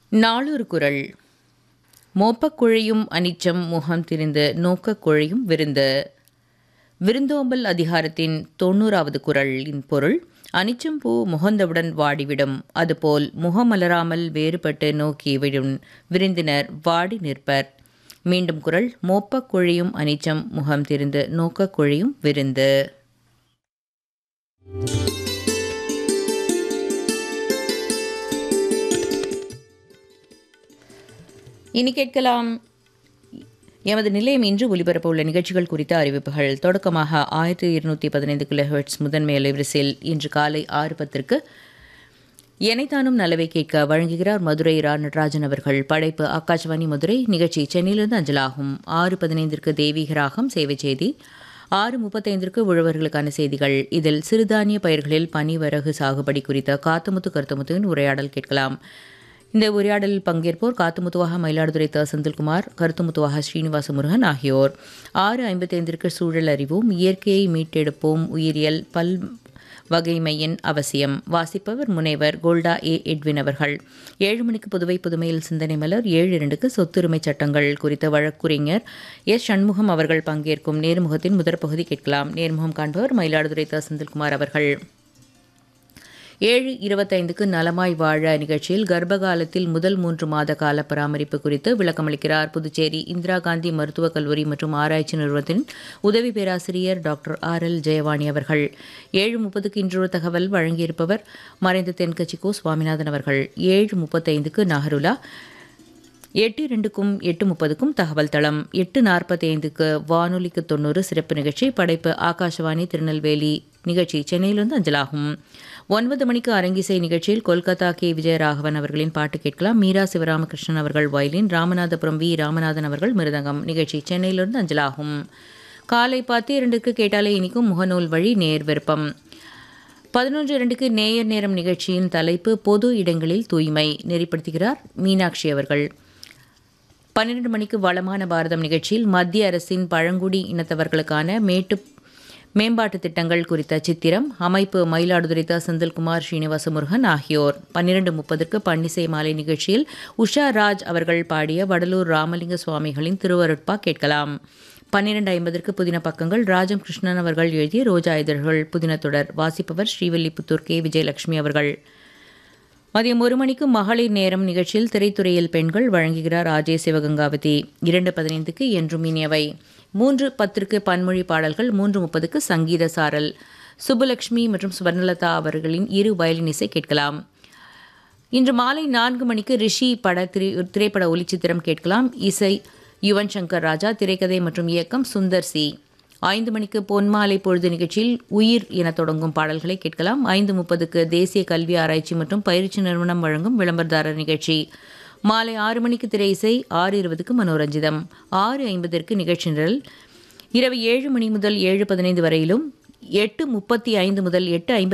நாளொரு குறள் மோப்பக் குழையும் அனிச்சம் முகம் திரிந்து நோக்கக் குழையும் விருந்து விருந்தோம்பல் அதிகாரத்தின் தொண்ணூறாவது குறளின் பொருள் அனிச்சம் பூ முகந்தவுடன் வாடிவிடும் அதுபோல் முகமலராமல் வேறுபட்டு நோக்கிவிடும் விருந்தினர் வாடி நிற்பர் மீண்டும் குறள் மோப்பக் குழையும் அனிச்சம் முகம் திரிந்து நோக்கக் குழையும் விருந்து இனி கேட்கலாம் எமது நிலையம் இன்று ஒலிபரப்ப உள்ள நிகழ்ச்சிகள் குறித்த அறிவிப்புகள் தொடக்கமாக ஆயிரத்தி இருநூற்றி பதினைந்து கிலோஹெர்ட்ஸ் முதன்மை அலைவரிசையில் இன்று காலை ஆறு பத்திற்கு எனைத்தானும் நலவை கேட்க வழங்குகிறார் மதுரை ரா நடராஜன் அவர்கள் படைப்பு ஆகாஷவாணி மதுரை நிகழ்ச்சி சென்னையிலிருந்து அஞ்சலாகும் ஆறு பதினைந்திற்கு தெய்வீகராகம் சேவை செய்தி ஆறு முப்பத்தைந்திற்கு உழவர்களுக்கான செய்திகள் இதில் சிறுதானிய பயிர்களில் பனிவரகு சாகுபடி குறித்த காத்துமுத்து கருத்துமுத்துவின் உரையாடல் கேட்கலாம் இந்த உரையாடலில் பங்கேற்போர் காத்துமுத்துவாக மயிலாடுதுறை த செந்தில்குமார் கருத்துமுத்துவாக ஸ்ரீனிவாச முருகன் ஆகியோர் ஆறு ஐம்பத்தைந்திற்கு சூழல் அறிவோம் இயற்கையை மீட்டெடுப்போம் உயிரியல் பல் வகைமையின் அவசியம் வாசிப்பவர் முனைவர் கோல்டா ஏ எட்வின் அவர்கள் ஏழு மணிக்கு புதுவை புதுமையில் சிந்தனை மலர் ஏழு இரண்டுக்கு சொத்துரிமை சட்டங்கள் குறித்த வழக்குரைஞர் எஸ் சண்முகம் அவர்கள் பங்கேற்கும் நேர்முகத்தின் முதற் பகுதி கேட்கலாம் நேர்முகம் காண்பவர் மயிலாடுதுறை த செந்தில்குமார் அவர்கள் ஏழு இருபத்தைந்துக்கு நலமாய் வாழ நிகழ்ச்சியில் கர்ப்பகாலத்தில் முதல் மூன்று மாத கால பராமரிப்பு குறித்து விளக்கமளிக்கிறார் புதுச்சேரி இந்திரா காந்தி மருத்துவக் கல்லூரி மற்றும் ஆராய்ச்சி நிறுவனத்தின் உதவி பேராசிரியர் டாக்டர் ஆர் எல் ஜெயவாணி அவர்கள் ஏழு முப்பதுக்கு இன்றொரு தகவல் வழங்கியிருப்பவர் மறைந்த தென்கட்சி கோ சுவாமிநாதன் அவர்கள் ஏழு முப்பத்தைந்துக்கு நஹருலா எட்டு ரெண்டுக்கும் எட்டு முப்பதுக்கும் தகவல் தளம் எட்டு நாற்பத்தைந்துக்கு வானொலிக்கு தொண்ணூறு சிறப்பு நிகழ்ச்சி படைப்பு ஆகாஷவாணி திருநெல்வேலி நிகழ்ச்சி சென்னையிலிருந்து அஞ்சலாகும் ஒன்பது மணிக்கு அரங்கிசை நிகழ்ச்சியில் கொல்கத்தா கே விஜயராகவன் அவர்களின் பாட்டு கேட்கலாம் மீரா சிவராமகிருஷ்ணன் அவர்கள் வயலின் ராமநாதபுரம் வி ராமநாதன் அவர்கள் மிருதங்கம் நிகழ்ச்சி சென்னையிலிருந்து அஞ்சலாகும் காலை பத்து இரண்டுக்கு கேட்டாலே இனிக்கும் முகநூல் வழி நேர் விருப்பம் பதினொன்று இரண்டுக்கு நேயர் நேரம் நிகழ்ச்சியின் தலைப்பு பொது இடங்களில் தூய்மை நெறிப்படுத்துகிறார் மீனாட்சி அவர்கள் பன்னிரண்டு மணிக்கு வளமான பாரதம் நிகழ்ச்சியில் மத்திய அரசின் பழங்குடி இனத்தவர்களுக்கான மேட்டு மேம்பாட்டு திட்டங்கள் குறித்த சித்திரம் அமைப்பு மயிலாடுதுறை த செந்தில்குமார் ஸ்ரீனிவாச முருகன் ஆகியோர் பன்னிரண்டு முப்பதற்கு பன்னிசை மாலை நிகழ்ச்சியில் உஷா ராஜ் அவர்கள் பாடிய வடலூர் ராமலிங்க சுவாமிகளின் திருவருட்பா கேட்கலாம் பன்னிரண்டு ஐம்பதற்கு புதின பக்கங்கள் ராஜம் கிருஷ்ணன் அவர்கள் எழுதிய ரோஜா இதழ்கள் புதின தொடர் வாசிப்பவர் ஸ்ரீவல்லிபுத்தூர் கே விஜயலட்சுமி அவர்கள் மதியம் ஒரு மணிக்கு மகளிர் நேரம் நிகழ்ச்சியில் திரைத்துறையில் பெண்கள் வழங்குகிறார் ஆஜே சிவகங்காவதி இரண்டு பதினைந்துக்கு என்றும் இனியவை மூன்று பத்திற்கு பன்மொழி பாடல்கள் மூன்று முப்பதுக்கு சங்கீத சாரல் சுப்புலட்சுமி மற்றும் சுவர்ணலதா அவர்களின் இரு வயலின் இசை கேட்கலாம் இன்று மாலை நான்கு மணிக்கு ரிஷி பட திரை திரைப்பட ஒளிச்சித்திரம் கேட்கலாம் இசை யுவன் சங்கர் ராஜா திரைக்கதை மற்றும் இயக்கம் சுந்தர் சி ஐந்து மணிக்கு பொன்மாலை பொழுது நிகழ்ச்சியில் உயிர் என தொடங்கும் பாடல்களை கேட்கலாம் ஐந்து முப்பதுக்கு தேசிய கல்வி ஆராய்ச்சி மற்றும் பயிற்சி நிறுவனம் வழங்கும் விளம்பரதாரர் நிகழ்ச்சி மாலை ஆறு மணிக்கு திரை இசை ஆறு இருபதுக்கு மனோரஞ்சிதம் ஆறு ஐம்பதற்கு நிகழ்ச்சி நிரல் இரவு ஏழு மணி முதல் ஏழு பதினைந்து வரையிலும் எட்டு முப்பத்தி ஐந்து முதல் எட்டு ஐம்பத்தி